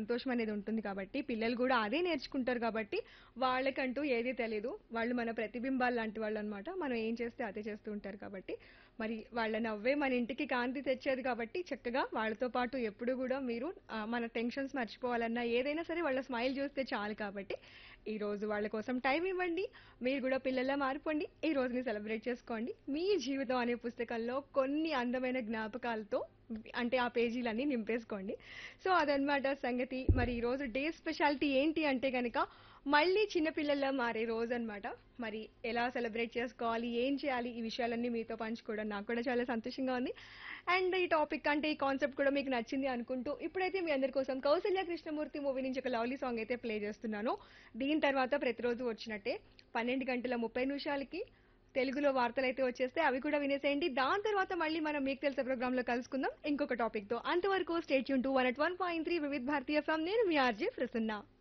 సంతోషం అనేది ఉంటుంది కాబట్టి పిల్లలు కూడా అదే నేర్చుకుంటారు కాబట్టి వాళ్ళకంటూ ఏదీ తెలియదు వాళ్ళు మన ప్రతిబింబాలు లాంటి వాళ్ళు అనమాట మనం ఏం చేస్తే అదే చేస్తూ ఉంటారు కాబట్టి మరి వాళ్ళ నవ్వే మన ఇంటికి కాంతి తెచ్చేది కాబట్టి చక్కగా వాళ్ళతో పాటు ఎప్పుడు కూడా మీరు ఆ, మన టెన్షన్స్ మర్చిపోవాలన్నా ఏదైనా సరే వాళ్ళ స్మైల్ చూస్తే చాలు కాబట్టి ఈ రోజు వాళ్ళ కోసం టైం ఇవ్వండి మీరు కూడా పిల్లల్లా మారిపోండి ఈ రోజుని సెలబ్రేట్ చేసుకోండి మీ జీవితం అనే పుస్తకంలో కొన్ని అందమైన జ్ఞాపకాలతో అంటే ఆ పేజీలన్నీ నింపేసుకోండి సో అదనమాట సంగతి మరి ఈ రోజు డే స్పెషాలిటీ ఏంటి అంటే కనుక మళ్ళీ చిన్నపిల్లల్లా మారే రోజు అన్నమాట మరి ఎలా సెలబ్రేట్ చేసుకోవాలి ఏం చేయాలి ఈ విషయాలన్నీ మీతో పంచుకోవడం నాకు కూడా చాలా సంతోషంగా ఉంది అండ్ ఈ టాపిక్ అంటే ఈ కాన్సెప్ట్ కూడా మీకు నచ్చింది అనుకుంటూ ఇప్పుడైతే మీ అందరి కోసం కౌసల్య కృష్ణమూర్తి మూవీ నుంచి ఒక లవ్లీ సాంగ్ అయితే ప్లే చేస్తున్నాను దీని తర్వాత ప్రతిరోజు వచ్చినట్టే పన్నెండు గంటల ముప్పై నిమిషాలకి తెలుగులో వార్తలు అయితే వచ్చేస్తే అవి కూడా వినేసేయండి దాని తర్వాత మళ్ళీ మనం మీకు తెలిసే ప్రోగ్రామ్ లో కలుసుకుందాం ఇంకొక టాపిక్ తో అంతవరకు స్టేట్ యూన్ to one at one point three Vividh Bharatiya from నేను మీ ఆర్జే ప్రసన్న